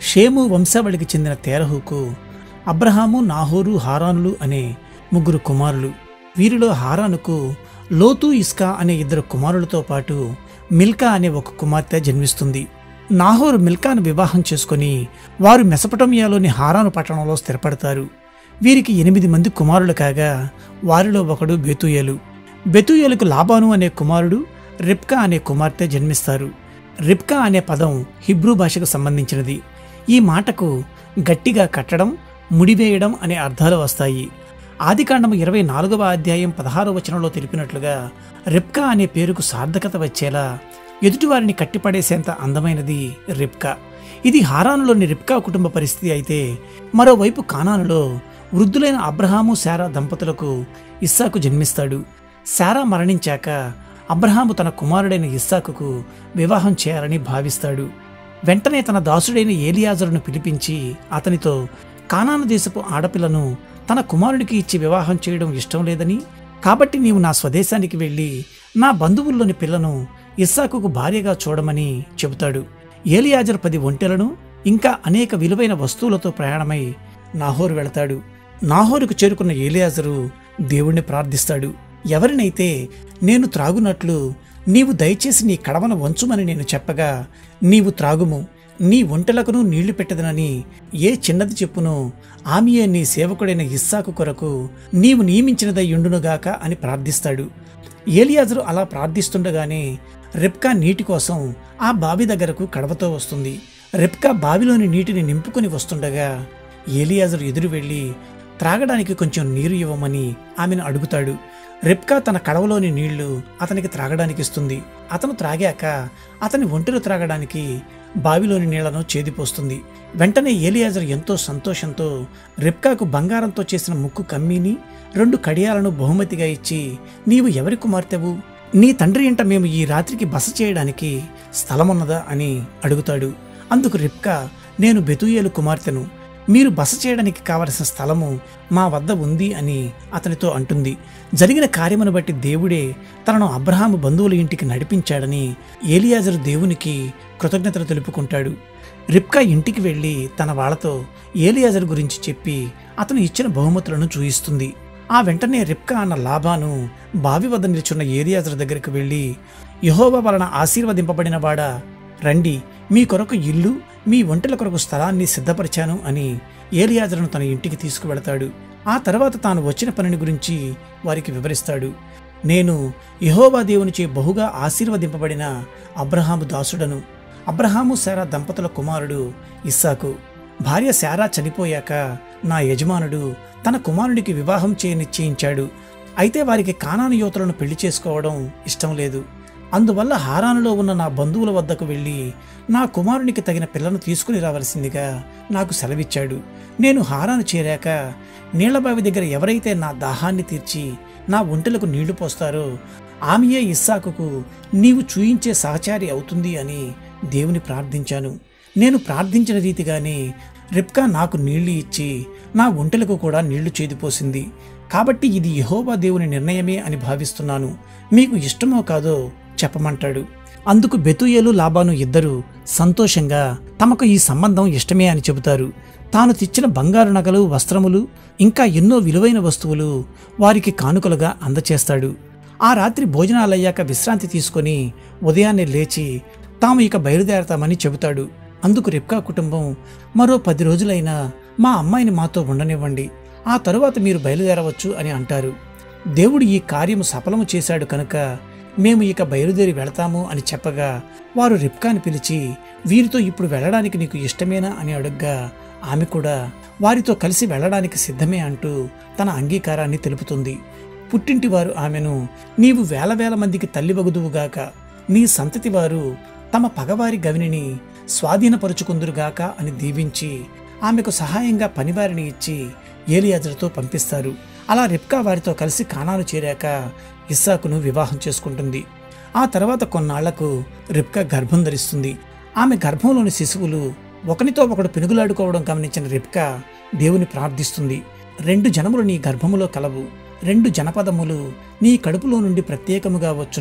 షేము వంశావళికి చెందిన తేరహుకు అబ్రహాము నాహోరు హారానులు అనే ముగ్గురు కుమారులు వీరిలో హారానుకు లోతు ఇస్కా అనే ఇద్దరు కుమారులతో పాటు మిల్కా అనే ఒక కుమార్తె జన్మిస్తుంది నాహోరు మిల్కాను వివాహం చేసుకొని వారు మెసపటోమియాలోని హారాను పట్టణంలో స్థిరపడతారు వీరికి ఎనిమిది మంది కుమారులు కాగా వారిలో ఒకడు బెతుయేలు బెతుయేలుకు లాబాను అనే కుమారుడు రిప్కా అనే కుమార్తె జన్మిస్తారు రిప్కా అనే పదం హిబ్రూ భాషకు సంబంధించినది ఈ మాటకు గట్టిగా కట్టడం ముడివేయడం అనే అర్థాలు వస్తాయి ఆదికాండము ఇరవై నాలుగవ అధ్యాయం పదహారవ వచనంలో తెలిపినట్లుగా రిప్కా అనే పేరుకు సార్థకత వచ్చేలా ఎదుటివారిని కట్టిపడేసేంత అందమైనది రిప్కా ఇది హారానులోని రిప్కా కుటుంబ పరిస్థితి అయితే మరోవైపు కానానులో వృద్ధులైన అబ్రహాము శారా దంపతులకు ఇస్సాకు జన్మిస్తాడు శారా మరణించాక అబ్రహాము తన కుమారుడైన ఇస్సాకుకు వివాహం చేయాలని భావిస్తాడు వెంటనే తన దాసుడైన ఏలియాజరును పిలిపించి అతనితో కానాను దేశపు ఆడపిల్లను తన కుమారుడికి ఇచ్చి వివాహం చేయడం ఇష్టం లేదని కాబట్టి నీవు నా స్వదేశానికి వెళ్ళి నా బంధువుల్లోని పిల్లను ఇస్సాకుకు భార్యగా చూడమని చెబుతాడు ఏలియాజర్ పది ఒంటెలను ఇంకా అనేక విలువైన వస్తువులతో ప్రయాణమై నాహోరు వెళతాడు నాహోరుకు చేరుకున్న ఏలియాజరు దేవుణ్ణి ప్రార్థిస్తాడు ఎవరినైతే నేను త్రాగునట్లు నీవు దయచేసి నీ కడవన వంచుమని నేను చెప్పగా నీవు త్రాగుము నీ ఒంటెలకును నీళ్లు పెట్టదనని ఏ చిన్నది చెప్పును ఆమెయే నీ సేవకుడైన ఇస్సాకు కొరకు నీవు నియమించినదై ఉండునుగాక అని ప్రార్థిస్తాడు ఏలియాజరు అలా ప్రార్థిస్తుండగానే రెప్కా నీటి కోసం ఆ బావి దగ్గరకు కడవతో వస్తుంది రెప్కా బావిలోని నీటిని నింపుకొని వస్తుండగా ఏలియాజరు ఎదురు వెళ్ళి త్రాగడానికి కొంచెం నీరు ఇవ్వమని ఆమెను అడుగుతాడు రెప్కా తన కడవలోని నీళ్లు అతనికి త్రాగడానికి ఇస్తుంది అతను త్రాగాక అతని ఒంటెలు త్రాగడానికి బావిలోని నీళ్లను చేదిపోస్తుంది వెంటనే ఏలియాజర్ ఎంతో సంతోషంతో రెప్కాకు బంగారంతో చేసిన ముక్కు కమ్మీని రెండు కడియాలను బహుమతిగా ఇచ్చి నీవు ఎవరి కుమార్తెవు నీ తండ్రి ఇంట మేము ఈ రాత్రికి బస చేయడానికి స్థలమున్నదా అని అడుగుతాడు అందుకు రిప్కా నేను బెతుయేలు కుమార్తెను మీరు బస చేయడానికి కావలసిన స్థలము మా వద్ద ఉంది అని అతనితో అంటుంది జరిగిన కార్యమును బట్టి దేవుడే తనను అబ్రహాము బంధువుల ఇంటికి నడిపించాడని ఏలియాజరు దేవునికి కృతజ్ఞతలు తెలుపుకుంటాడు రిప్కా ఇంటికి వెళ్ళి తన వాళ్ళతో ఏలియాజరు గురించి చెప్పి అతను ఇచ్చిన బహుమతులను చూయిస్తుంది ఆ వెంటనే రిప్కా అన్న లాభాను బావి వద్ద నిల్చున్న ఏలియాజరు దగ్గరికి వెళ్ళి యహోవా వలన ఆశీర్వదింపబడిన వాడా రండి మీ కొరకు ఇల్లు మీ ఒంటెల కొరకు స్థలాన్ని సిద్ధపరిచాను అని ఏలియాజరును తన ఇంటికి తీసుకువెళతాడు ఆ తర్వాత తాను వచ్చిన పనిని గురించి వారికి వివరిస్తాడు నేను యహోవా దేవునిచే బహుగా ఆశీర్వదింపబడిన అబ్రహాము దాసుడను అబ్రహాము శారా దంపతుల కుమారుడు ఇస్సాకు భార్య శారా చనిపోయాక నా యజమానుడు తన కుమారుడికి వివాహం చేయ నిశ్చయించాడు అయితే వారికి కానాను యువతులను పెళ్లి చేసుకోవడం ఇష్టం లేదు అందువల్ల హారానులో ఉన్న నా బంధువుల వద్దకు వెళ్ళి నా కుమారునికి తగిన పిల్లను తీసుకుని రావలసిందిగా నాకు సెలవిచ్చాడు నేను హారాను చేరాక నీళ్లబావి దగ్గర ఎవరైతే నా దాహాన్ని తీర్చి నా ఒంటెలకు నీళ్లు పోస్తారో ఆమెయే ఇస్సాకుకు నీవు చూయించే సహచారి అవుతుంది అని దేవుని ప్రార్థించాను నేను ప్రార్థించిన రీతిగానే రిప్కా నాకు నీళ్లు ఇచ్చి నా ఒంటెలకు కూడా నీళ్లు చేదిపోసింది కాబట్టి ఇది యహోవా దేవుని నిర్ణయమే అని భావిస్తున్నాను మీకు ఇష్టమో కాదో చెప్పమంటాడు అందుకు బెతుయేలు లాబాను ఇద్దరు సంతోషంగా తమకు ఈ సంబంధం ఇష్టమే అని చెబుతారు తాను తెచ్చిన బంగారు నగలు వస్త్రములు ఇంకా ఎన్నో విలువైన వస్తువులు వారికి కానుకలుగా అందచేస్తాడు ఆ రాత్రి భోజనాలయ్యాక విశ్రాంతి తీసుకొని ఉదయాన్నే లేచి తాము ఇక బయలుదేరతామని చెబుతాడు అందుకు రిప్కా కుటుంబం మరో పది రోజులైనా మా అమ్మాయిని మాతో ఉండనివ్వండి ఆ తరువాత మీరు బయలుదేరవచ్చు అని అంటారు దేవుడు ఈ కార్యము సఫలము చేశాడు కనుక మేము ఇక బయలుదేరి వెళతాము అని చెప్పగా వారు రిప్కాని పిలిచి వీరితో ఇప్పుడు వెళ్ళడానికి నీకు ఇష్టమేనా అని అడుగ్గా ఆమె కూడా వారితో కలిసి వెళ్ళడానికి సిద్ధమే అంటూ తన అంగీకారాన్ని తెలుపుతుంది పుట్టింటి వారు ఆమెను నీవు వేల వేల మందికి తల్లివగుదువుగాక నీ సంతతి వారు తమ పగవారి గవినిని స్వాధీనపరుచుకుందురుగాక అని దీవించి ఆమెకు సహాయంగా పనివారిని ఇచ్చి ఏలియాజరుతో పంపిస్తారు అలా రిప్కా వారితో కలిసి కానాను చేరాక ఇస్సాకును వివాహం చేసుకుంటుంది ఆ తర్వాత కొన్నాళ్లకు రిప్కా గర్భం ధరిస్తుంది ఆమె గర్భంలోని శిశువులు ఒకనితో ఒకడు పెనుగులాడుకోవడం గమనించిన రిప్కా దేవుని ప్రార్థిస్తుంది రెండు జనములు నీ గర్భములో కలవు రెండు జనపదములు నీ కడుపులో నుండి ప్రత్యేకముగా వచ్చును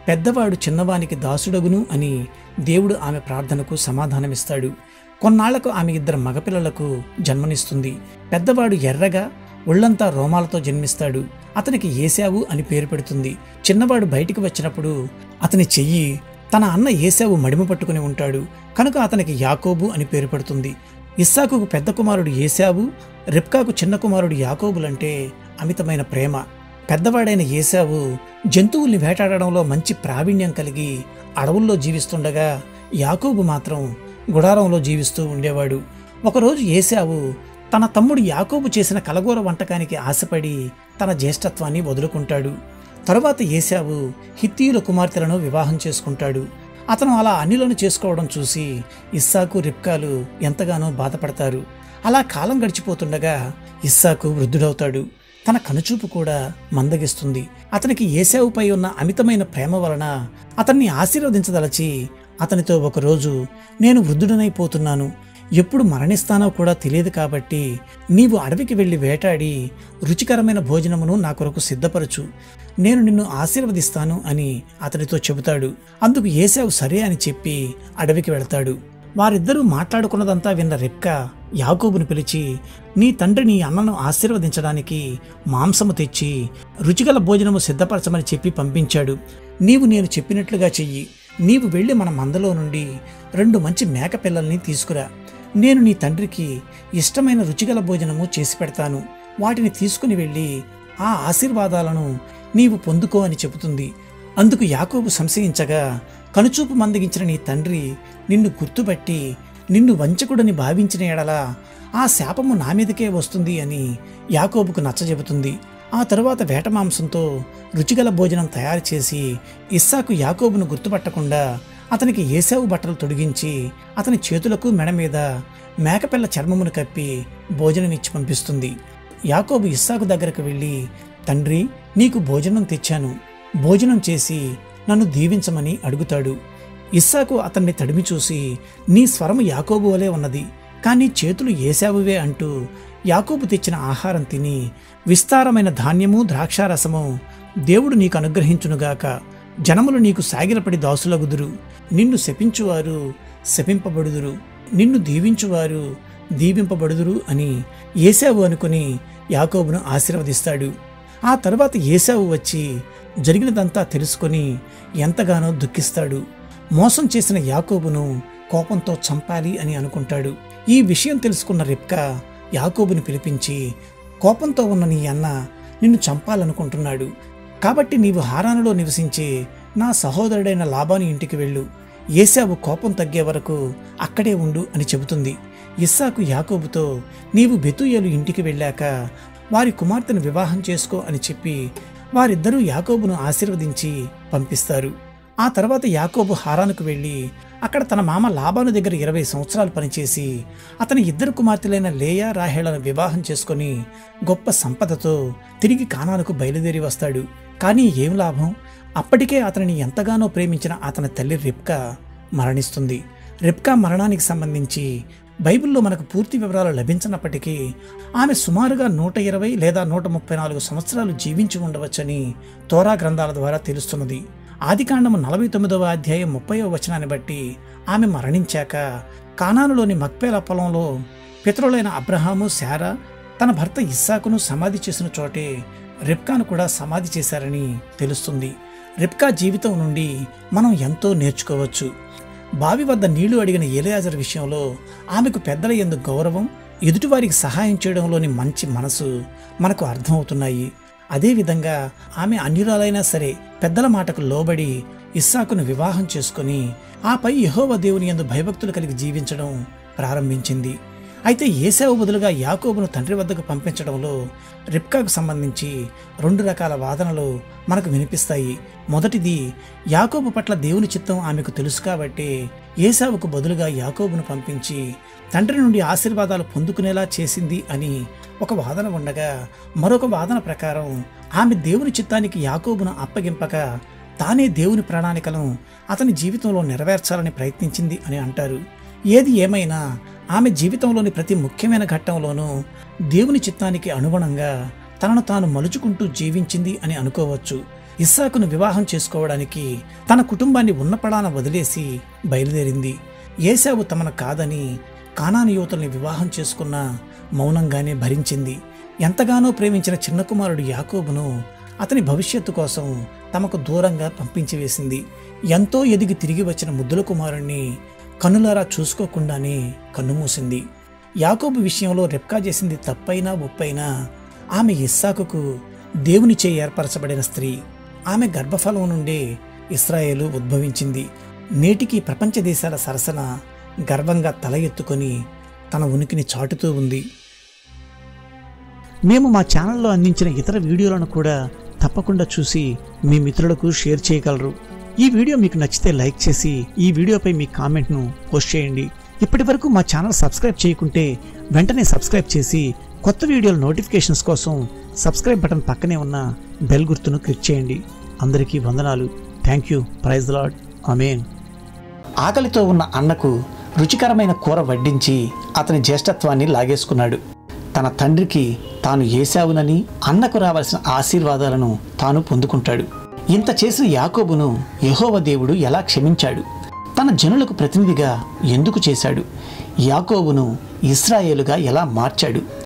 పెద్దవాడు చిన్నవానికి దాసుడగును అని దేవుడు ఆమె ప్రార్థనకు సమాధానమిస్తాడు కొన్నాళ్లకు ఆమె ఇద్దరు మగపిల్లలకు జన్మనిస్తుంది పెద్దవాడు ఎర్రగా ఒళ్ళంతా రోమాలతో జన్మిస్తాడు అతనికి ఏశావు అని పేరు పెడుతుంది చిన్నవాడు బయటికి వచ్చినప్పుడు అతని చెయ్యి తన అన్న ఏశావు మడిమ పట్టుకుని ఉంటాడు కనుక అతనికి యాకోబు అని పేరు పెడుతుంది ఇస్సాకుకు పెద్ద కుమారుడు ఏశావు రిప్కాకు చిన్న కుమారుడు యాకోబులంటే అమితమైన ప్రేమ పెద్దవాడైన ఏశావు జంతువుల్ని వేటాడడంలో మంచి ప్రావీణ్యం కలిగి అడవుల్లో జీవిస్తుండగా యాకోబు మాత్రం గుడారంలో జీవిస్తూ ఉండేవాడు ఒకరోజు ఏశావు తన తమ్ముడు యాకోబు చేసిన కలగూర వంటకానికి ఆశపడి తన జ్యేష్ఠత్వాన్ని వదులుకుంటాడు తరువాత ఏశావు హిత్తీయుల కుమార్తెలను వివాహం చేసుకుంటాడు అతను అలా అన్యులను చేసుకోవడం చూసి ఇస్సాకు రిప్కాలు ఎంతగానో బాధపడతారు అలా కాలం గడిచిపోతుండగా ఇస్సాకు వృద్ధుడవుతాడు తన కనుచూపు కూడా మందగిస్తుంది అతనికి ఏసావుపై ఉన్న అమితమైన ప్రేమ వలన అతన్ని ఆశీర్వదించదలచి అతనితో ఒకరోజు నేను వృద్ధుడనైపోతున్నాను ఎప్పుడు మరణిస్తానో కూడా తెలియదు కాబట్టి నీవు అడవికి వెళ్ళి వేటాడి రుచికరమైన భోజనమును నా కొరకు సిద్ధపరచు నేను నిన్ను ఆశీర్వదిస్తాను అని అతనితో చెబుతాడు అందుకు ఏసావు సరే అని చెప్పి అడవికి వెళ్తాడు వారిద్దరూ మాట్లాడుకున్నదంతా విన్న రెప్కా యాకోబును పిలిచి నీ తండ్రి నీ అన్నను ఆశీర్వదించడానికి మాంసము తెచ్చి రుచిగల భోజనము సిద్ధపరచమని చెప్పి పంపించాడు నీవు నేను చెప్పినట్లుగా చెయ్యి నీవు వెళ్ళి మన మందలో నుండి రెండు మంచి మేక పిల్లల్ని తీసుకురా నేను నీ తండ్రికి ఇష్టమైన రుచిగల భోజనము చేసి పెడతాను వాటిని తీసుకుని వెళ్ళి ఆ ఆశీర్వాదాలను నీవు పొందుకో అని చెబుతుంది అందుకు యాకోబు సంశయించగా కనుచూపు మందగించిన నీ తండ్రి నిన్ను గుర్తుపట్టి నిన్ను వంచకుడని భావించిన ఎడలా ఆ శాపము నా మీదకే వస్తుంది అని యాకోబుకు నచ్చజెబుతుంది ఆ తరువాత వేట మాంసంతో రుచిగల భోజనం తయారు చేసి ఇస్సాకు యాకోబును గుర్తుపట్టకుండా అతనికి ఏసావు బట్టలు తొడిగించి అతని చేతులకు మెడ మీద మేకపిల్ల చర్మమును కప్పి భోజనం ఇచ్చి పంపిస్తుంది యాకోబు ఇస్సాకు దగ్గరకు వెళ్ళి తండ్రి నీకు భోజనం తెచ్చాను భోజనం చేసి నన్ను దీవించమని అడుగుతాడు ఇస్సాకు అతన్ని తడిమి చూసి నీ స్వరము యాకోబు వలె ఉన్నది కానీ చేతులు ఏసావువే అంటూ యాకోబు తెచ్చిన ఆహారం తిని విస్తారమైన ధాన్యము ద్రాక్షారసము దేవుడు నీకు అనుగ్రహించునుగాక జనములు నీకు సాగిలపడి దాసులగుదురు నిన్ను శపించువారు శపింపబడుదురు నిన్ను దీవించువారు దీవింపబడుదురు అని ఏసావు అనుకుని యాకోబును ఆశీర్వదిస్తాడు ఆ తర్వాత ఏసావు వచ్చి జరిగినదంతా తెలుసుకొని ఎంతగానో దుఃఖిస్తాడు మోసం చేసిన యాకోబును కోపంతో చంపాలి అని అనుకుంటాడు ఈ విషయం తెలుసుకున్న రిప్కా యాకోబుని పిలిపించి కోపంతో ఉన్న నీ అన్న నిన్ను చంపాలనుకుంటున్నాడు కాబట్టి నీవు హారానులో నివసించే నా సహోదరుడైన లాబాను ఇంటికి వెళ్ళు ఏసావు కోపం తగ్గే వరకు అక్కడే ఉండు అని చెబుతుంది ఇస్సాకు యాకోబుతో నీవు బెతుయేలు ఇంటికి వెళ్ళాక వారి కుమార్తెను వివాహం చేసుకో అని చెప్పి వారిద్దరూ యాకోబును ఆశీర్వదించి పంపిస్తారు ఆ తర్వాత యాకోబు హారానుకు వెళ్ళి అక్కడ తన మామ లాబాను దగ్గర ఇరవై సంవత్సరాలు పనిచేసి అతని ఇద్దరు కుమార్తెలైన లేయా రాహేళ్లను వివాహం చేసుకొని గొప్ప సంపదతో తిరిగి కానాలకు బయలుదేరి వస్తాడు కానీ ఏం లాభం అప్పటికే అతనిని ఎంతగానో ప్రేమించిన అతని తల్లి రిప్కా మరణిస్తుంది రిప్కా మరణానికి సంబంధించి బైబిల్లో మనకు పూర్తి వివరాలు లభించినప్పటికీ ఆమె సుమారుగా నూట ఇరవై లేదా నూట ముప్పై నాలుగు సంవత్సరాలు జీవించి ఉండవచ్చని తోరా గ్రంథాల ద్వారా తెలుస్తున్నది ఆదికాండము నలభై తొమ్మిదవ అధ్యాయం ముప్పైవ వచనాన్ని బట్టి ఆమె మరణించాక కానానులోని మక్పేల పొలంలో పితరులైన అబ్రహాము శారా తన భర్త ఇస్సాకును సమాధి చేసిన చోటే రిప్కాను కూడా సమాధి చేశారని తెలుస్తుంది రిప్కా జీవితం నుండి మనం ఎంతో నేర్చుకోవచ్చు బావి వద్ద నీళ్లు అడిగిన ఏలియాజర్ విషయంలో ఆమెకు పెద్దల ఎందు గౌరవం ఎదుటివారికి సహాయం చేయడంలోని మంచి మనసు మనకు అర్థమవుతున్నాయి అదేవిధంగా ఆమె అన్యురాలైనా సరే పెద్దల మాటకు లోబడి ఇస్సాకును వివాహం చేసుకుని ఆపై యహోవ దేవుని యందు భయభక్తులు కలిగి జీవించడం ప్రారంభించింది అయితే ఏసావు బదులుగా యాకోబును తండ్రి వద్దకు పంపించడంలో రిప్కాకు సంబంధించి రెండు రకాల వాదనలు మనకు వినిపిస్తాయి మొదటిది యాకోబు పట్ల దేవుని చిత్తం ఆమెకు తెలుసు కాబట్టి ఏసావుకు బదులుగా యాకోబును పంపించి తండ్రి నుండి ఆశీర్వాదాలు పొందుకునేలా చేసింది అని ఒక వాదన ఉండగా మరొక వాదన ప్రకారం ఆమె దేవుని చిత్తానికి యాకోబును అప్పగింపక తానే దేవుని ప్రణాళికలను అతని జీవితంలో నెరవేర్చాలని ప్రయత్నించింది అని అంటారు ఏది ఏమైనా ఆమె జీవితంలోని ప్రతి ముఖ్యమైన ఘట్టంలోనూ దేవుని చిత్తానికి అనుగుణంగా తనను తాను మలుచుకుంటూ జీవించింది అని అనుకోవచ్చు ఇస్సాకును వివాహం చేసుకోవడానికి తన కుటుంబాన్ని ఉన్నపడాన వదిలేసి బయలుదేరింది ఏసావు తమను కాదని కానాని యువతల్ని వివాహం చేసుకున్న మౌనంగానే భరించింది ఎంతగానో ప్రేమించిన చిన్న కుమారుడు యాకోబును అతని భవిష్యత్తు కోసం తమకు దూరంగా పంపించి వేసింది ఎంతో ఎదిగి తిరిగి వచ్చిన ముద్దుల కుమారుణ్ణి కనులారా చూసుకోకుండానే కన్నుమూసింది యాకోబు విషయంలో రెప్కా చేసింది తప్పైనా ఒప్పైనా ఆమె ఇస్సాకుకు దేవునిచే ఏర్పరచబడిన స్త్రీ ఆమె గర్భఫలం నుండే ఇస్రాయేలు ఉద్భవించింది నేటికి ప్రపంచ దేశాల సరసన గర్వంగా తల ఎత్తుకొని తన ఉనికిని చాటుతూ ఉంది మేము మా ఛానల్లో అందించిన ఇతర వీడియోలను కూడా తప్పకుండా చూసి మీ మిత్రులకు షేర్ చేయగలరు ఈ వీడియో మీకు నచ్చితే లైక్ చేసి ఈ వీడియోపై మీ కామెంట్ను పోస్ట్ చేయండి ఇప్పటి వరకు మా ఛానల్ సబ్స్క్రైబ్ చేయకుంటే వెంటనే సబ్స్క్రైబ్ చేసి కొత్త వీడియోల నోటిఫికేషన్స్ కోసం సబ్స్క్రైబ్ బటన్ పక్కనే ఉన్న బెల్ గుర్తును క్లిక్ చేయండి అందరికీ వందనాలు thank you praise lord amen ఆకలితో ఉన్న అన్నకు రుచికరమైన కూర వడ్డించి అతని జ్యేష్ఠత్వాన్ని లాగేసుకున్నాడు తన తండ్రికి తాను ఏశావునని అన్నకు రావాల్సిన ఆశీర్వాదాలను తాను పొందుకుంటాడు ఇంత చేసిన యాకోబును యెహోవ దేవుడు ఎలా క్షమించాడు తన జనులకు ప్రతినిధిగా ఎందుకు చేశాడు యాకోబును ఇస్రాయేలుగా ఎలా మార్చాడు